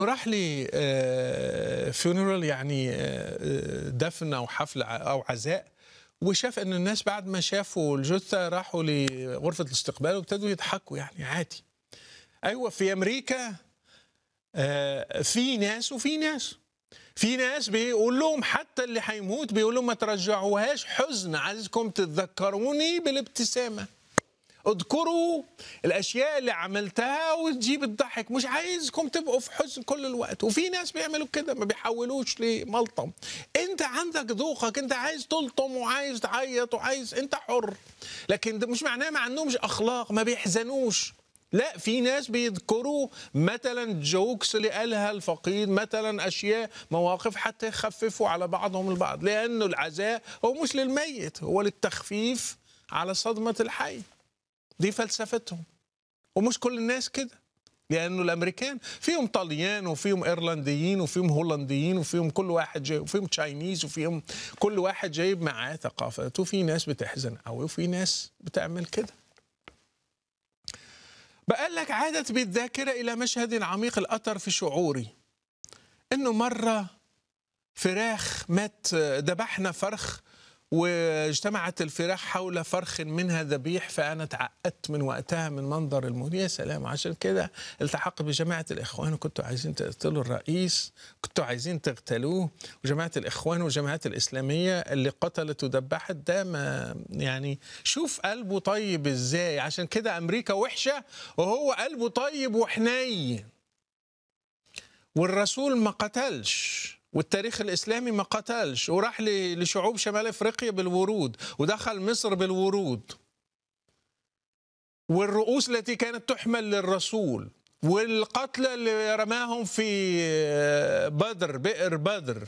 راح لي فيونرال يعني آه، دفن او حفل ع- او عزاء وشاف ان الناس بعد ما شافوا الجثه راحوا لغرفه الاستقبال وابتدوا يضحكوا يعني عادي ايوه في امريكا آه، في ناس وفي ناس في ناس بيقول لهم حتى اللي هيموت بيقول لهم ما ترجعوهاش حزن عايزكم تتذكروني بالابتسامه اذكروا الاشياء اللي عملتها وتجيب الضحك مش عايزكم تبقوا في حزن كل الوقت وفي ناس بيعملوا كده ما بيحولوش لملطم انت عندك ذوقك انت عايز تلطم وعايز تعيط وعايز انت حر لكن ده مش معناه ما عندهمش اخلاق ما بيحزنوش لا في ناس بيذكروا مثلا جوكس اللي قالها الفقيد مثلا اشياء مواقف حتى يخففوا على بعضهم البعض لانه العزاء هو مش للميت هو للتخفيف على صدمه الحي دي فلسفتهم ومش كل الناس كده لانه الامريكان فيهم طليان وفيهم ايرلنديين وفيهم هولنديين وفيهم كل واحد جاي وفيهم تشاينيز وفيهم كل واحد جايب معاه ثقافته وفي ناس بتحزن قوي وفي ناس بتعمل كده بقال لك عادت بالذاكرة إلى مشهد عميق الأثر في شعوري إنه مرة فراخ مات ذبحنا فرخ واجتمعت الفراخ حول فرخ منها ذبيح فأنا تعقدت من وقتها من منظر الموت يا سلام عشان كده التحقت بجماعة الإخوان وكنتوا عايزين تقتلوا الرئيس كنتوا عايزين تغتالوه وجماعة الإخوان والجماعات الإسلامية اللي قتلت وذبحت ده ما يعني شوف قلبه طيب إزاي عشان كده أمريكا وحشة وهو قلبه طيب وحنين والرسول ما قتلش والتاريخ الاسلامي ما قتلش وراح ل- لشعوب شمال افريقيا بالورود ودخل مصر بالورود والرؤوس التي كانت تحمل للرسول والقتلى اللي رماهم في بدر بئر بدر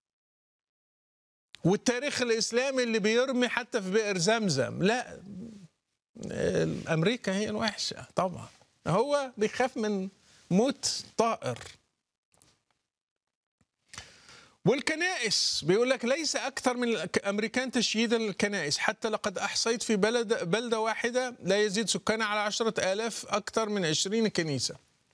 والتاريخ الاسلامي اللي بيرمي حتى في بئر زمزم لا امريكا هي الوحشه طبعا هو بيخاف من موت طائر والكنائس بيقول لك ليس اكثر من الامريكان تشييدا للكنائس حتى لقد احصيت في بلد بلده واحده لا يزيد سكانها على عشرة آلاف اكثر من عشرين كنيسه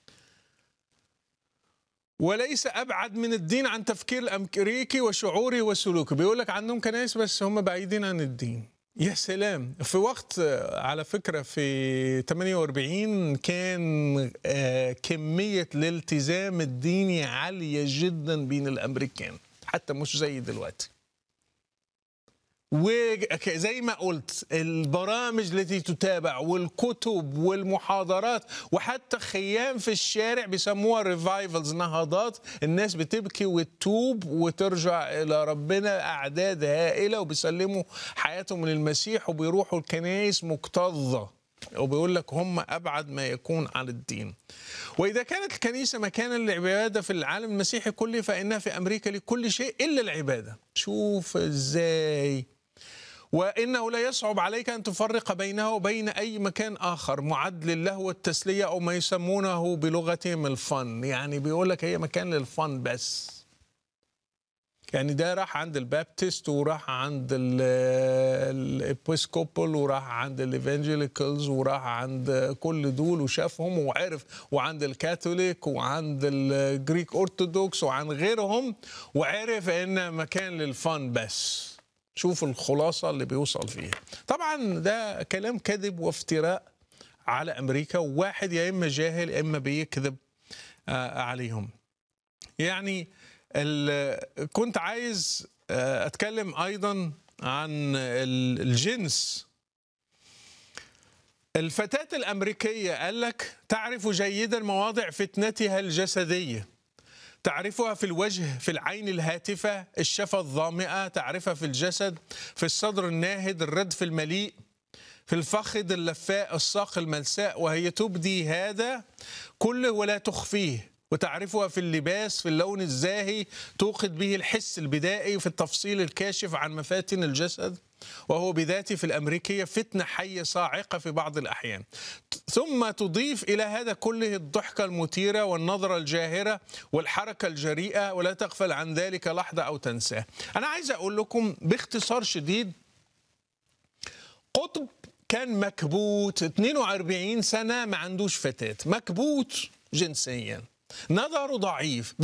وليس ابعد من الدين عن تفكير الامريكي وشعوري وسلوكي بيقول لك عندهم كنائس بس هم بعيدين عن الدين يا سلام في وقت آه، على فكرة في 48 كان آه، كمية الالتزام الديني عالية جدا بين الأمريكان حتى مش زي دلوقتي وزي ما قلت البرامج التي تتابع والكتب والمحاضرات وحتى خيام في الشارع بيسموها ريفايفلز نهضات الناس بتبكي وتتوب وترجع الى ربنا اعداد هائله وبيسلموا حياتهم للمسيح وبيروحوا الكنائس مكتظه وبيقول لك هم ابعد ما يكون عن الدين. واذا كانت الكنيسه مكانا للعباده في العالم المسيحي كله فانها في امريكا لكل شيء الا العباده. شوف ازاي وانه لا يصعب عليك ان تفرق بينه وبين اي مكان اخر معد للهو والتسليه او ما يسمونه بلغتهم الفن، يعني بيقول لك هي مكان للفن بس. يعني ده راح عند البابتست وراح عند الابيسكوبل وراح عند الايفانجيليكالز وراح عند كل دول وشافهم وعرف وعند الكاثوليك وعند الجريك اورثودوكس وعن غيرهم وعرف ان مكان للفن بس شوف الخلاصه اللي بيوصل فيها طبعا ده كلام كذب وافتراء على امريكا وواحد يا اما جاهل يا اما بيكذب آه، عليهم يعني ال- كنت عايز آه، اتكلم ايضا عن ال- الجنس الفتاة الأمريكية قال لك تعرف جيدا مواضع فتنتها الجسدية تعرفها في الوجه في العين الهاتفة الشفة الظامئة تعرفها في الجسد في الصدر الناهد الردف المليء في الفخذ اللفاء الساق الملساء وهي تبدي هذا كله ولا تخفيه وتعرفها في اللباس في اللون الزاهي توقد به الحس البدائي في التفصيل الكاشف عن مفاتن الجسد وهو بذاته في الأمريكية فتنة حية صاعقة في بعض الأحيان ثم تضيف إلى هذا كله الضحكة المثيرة والنظرة الجاهرة والحركة الجريئة ولا تغفل عن ذلك لحظة أو تنساه أنا عايز أقول لكم باختصار شديد قطب كان مكبوت 42 سنة ما عندوش فتاة مكبوت جنسيا نظره ضعيف